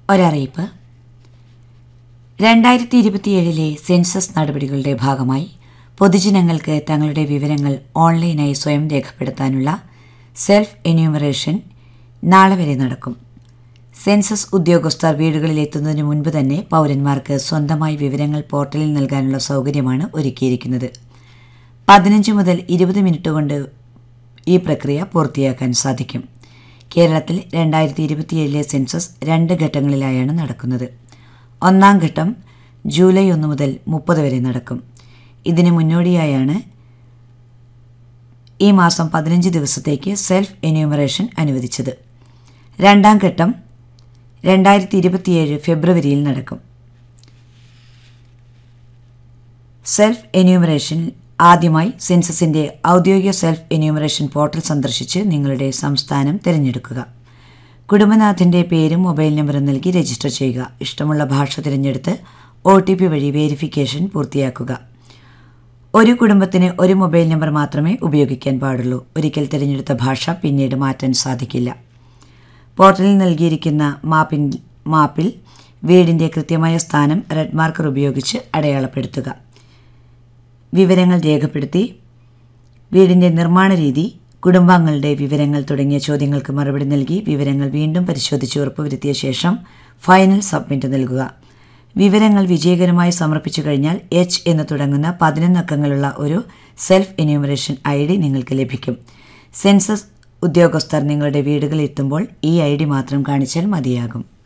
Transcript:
ഒരറിയിപ്പ് രണ്ടായിരത്തി ഇരുപത്തിയേഴിലെ സെൻസസ് നടപടികളുടെ ഭാഗമായി പൊതുജനങ്ങൾക്ക് തങ്ങളുടെ വിവരങ്ങൾ ഓൺലൈനായി സ്വയം രേഖപ്പെടുത്താനുള്ള സെൽഫ് എന്യൂമറേഷൻ നാളെ വരെ നടക്കും സെൻസസ് ഉദ്യോഗസ്ഥർ വീടുകളിൽ എത്തുന്നതിന് മുൻപ് തന്നെ പൗരന്മാർക്ക് സ്വന്തമായി വിവരങ്ങൾ പോർട്ടലിൽ നൽകാനുള്ള സൗകര്യമാണ് ഒരുക്കിയിരിക്കുന്നത് പതിനഞ്ച് മുതൽ ഇരുപത് മിനിറ്റ് കൊണ്ട് ഈ പ്രക്രിയ പൂർത്തിയാക്കാൻ സാധിക്കും കേരളത്തിൽ രണ്ടായിരത്തി ഇരുപത്തിയേഴിലെ സെൻസസ് രണ്ട് ഘട്ടങ്ങളിലായാണ് നടക്കുന്നത് ഒന്നാം ഘട്ടം ജൂലൈ ഒന്ന് മുതൽ മുപ്പത് വരെ നടക്കും ഇതിന് മുന്നോടിയായാണ് ഈ മാസം പതിനഞ്ച് ദിവസത്തേക്ക് സെൽഫ് എന്യൂമറേഷൻ അനുവദിച്ചത് രണ്ടാം ഘട്ടം രണ്ടായിരത്തി ഇരുപത്തിയേഴ് ഫെബ്രുവരിയിൽ നടക്കും സെൽഫ് എന്യൂമറേഷൻ ആദ്യമായി സെൻസസിൻ്റെ ഔദ്യോഗിക സെൽഫ് എന്യൂമറേഷൻ പോർട്ടൽ സന്ദർശിച്ച് നിങ്ങളുടെ സംസ്ഥാനം തിരഞ്ഞെടുക്കുക കുടുംബനാഥൻ്റെ പേരും മൊബൈൽ നമ്പറും നൽകി രജിസ്റ്റർ ചെയ്യുക ഇഷ്ടമുള്ള ഭാഷ തിരഞ്ഞെടുത്ത് ഒ ടി പി വഴി വേരിഫിക്കേഷൻ പൂർത്തിയാക്കുക ഒരു കുടുംബത്തിന് ഒരു മൊബൈൽ നമ്പർ മാത്രമേ ഉപയോഗിക്കാൻ പാടുള്ളൂ ഒരിക്കൽ തിരഞ്ഞെടുത്ത ഭാഷ പിന്നീട് മാറ്റാൻ സാധിക്കില്ല പോർട്ടലിൽ നൽകിയിരിക്കുന്ന മാപ്പിൻ മാപ്പിൽ വീടിൻ്റെ കൃത്യമായ സ്ഥാനം റെഡ് മാർക്കർ ഉപയോഗിച്ച് അടയാളപ്പെടുത്തുക വിവരങ്ങൾ രേഖപ്പെടുത്തി വീടിൻ്റെ നിർമ്മാണ രീതി കുടുംബാംഗങ്ങളുടെ വിവരങ്ങൾ തുടങ്ങിയ ചോദ്യങ്ങൾക്ക് മറുപടി നൽകി വിവരങ്ങൾ വീണ്ടും പരിശോധിച്ച് ഉറപ്പുവരുത്തിയ ശേഷം ഫൈനൽ സബ്മിറ്റ് നൽകുക വിവരങ്ങൾ വിജയകരമായി സമർപ്പിച്ചു കഴിഞ്ഞാൽ എച്ച് എന്ന് തുടങ്ങുന്ന പതിനൊന്ന് അക്കങ്ങളുള്ള ഒരു സെൽഫ് എന്യൂമറേഷൻ ഐ ഡി നിങ്ങൾക്ക് ലഭിക്കും സെൻസസ് ഉദ്യോഗസ്ഥർ നിങ്ങളുടെ വീടുകളിൽ എത്തുമ്പോൾ ഈ ഐ ഡി മാത്രം കാണിച്ചാൽ മതിയാകും